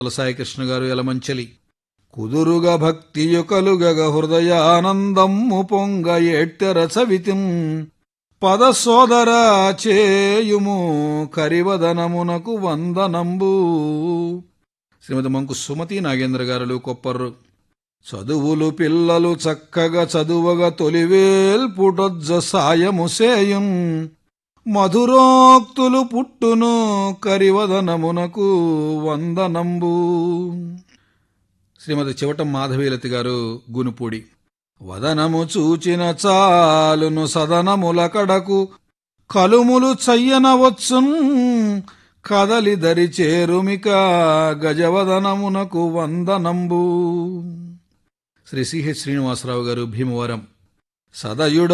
సాయికృష్ణ గారు ఎలమంచలి కుదురుగా భక్తియు కలుగగ హృదయానందమ్ము పొంగ ఎట్టెర చవితిం పద సోదర చేయుము కరివదనమునకు వందనంబు శ్రీమతి మంకు సుమతి నాగేంద్ర గారులు కొప్పర్రు చదువులు పిల్లలు చక్కగా చదువగా తొలివేల్పుటొజ్జ సాయము సేయుం మధురోక్తులు పుట్టును కరివదనమునకు వందనంబు శ్రీమతి చివటం మాధవీలతి గారు గునుపూడి వదనము చూచిన చాలును సదనముల కడకు కలుములు చయ్యనవచ్చున్ కదలి దరి చేరుమిక గజవదనమునకు వందనంబు శ్రీ సిహెచ్ శ్రీనివాసరావు గారు భీమవరం సదయుడ